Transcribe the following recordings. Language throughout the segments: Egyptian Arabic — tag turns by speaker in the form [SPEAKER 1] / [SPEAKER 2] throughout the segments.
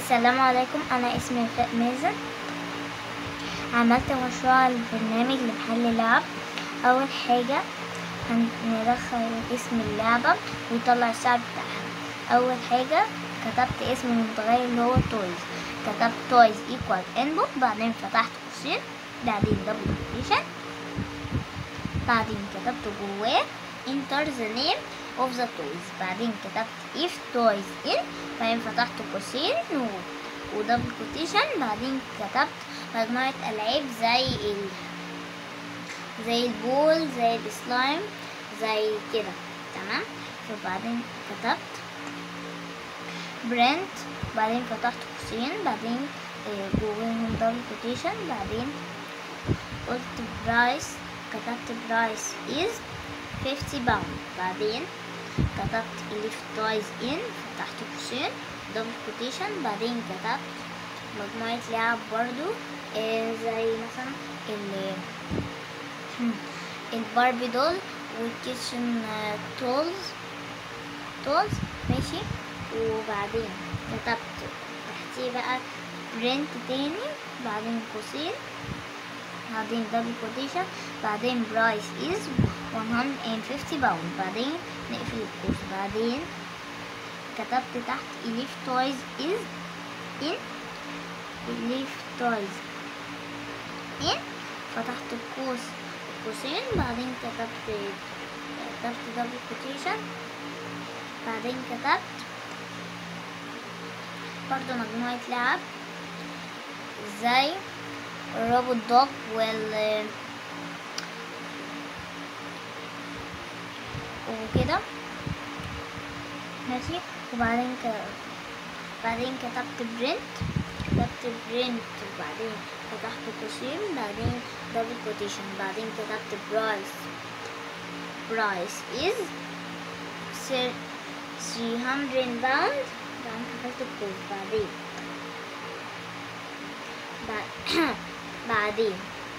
[SPEAKER 1] السلام عليكم انا اسمي وفاء مازن عملت مشروع البرنامج لمحل لعب اول حاجة هندخل اسم اللعبة ويطلع السعر بتاعها اول حاجة كتبت اسم المتغير اللي هو تويز كتبت تويز ايكوال انبوت بعدين فتحت قوسين بعدين دبل كوتيشن بعدين كتبت جواه enter the name of the toys بعدين كتبت if toys in بعدين فتحت قوسين و ودبل كوتيشن بعدين كتبت مجموعة ألعاب زي ال زي البول زي السلايم زي كده تمام فبعدين كتبت برنت بعدين فتحت قوسين بعدين آه، جواهم دبل كوتيشن بعدين قلت برايس كتبت برايس is 50 باوند بعدين كتبت الف تويز ان فتحت قوسين دبل كوتيشن بعدين كتبت مجموعة لعب برضو آه، زي مثلا ال الباربي دول والكيتشن تولز تولز ماشي وبعدين كتبت تحتيه بقى برنت تاني بعدين قوسين بعدين دبل كوتيشن بعدين برايس از 150 باوند بعدين نقفل القوس بعدين كتبت تحت إليف تويز is in إليف تويز in فتحت القوس قوسين بعدين كتبت كتبت دبل كوتيشن بعدين كتبت برضو مجموعة لعب زي روبوت دوج وال وكده ماشي وبعدين ك... بعدين كتبت برنت كتبت برنت وبعدين فتحت قوسين بعدين دبل كوتيشن بعدين كتبت برايس برايس is 300 باوند بعدين قفلت القوس بعدين بعد بعدين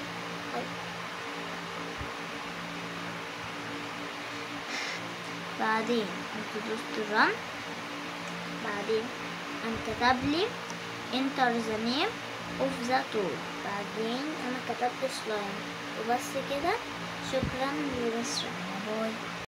[SPEAKER 1] بعدين انت دوست run بعدين انا كتب لي enter the name of the tool بعدين انا كتبت slime وبس كده شكرا لمصر باي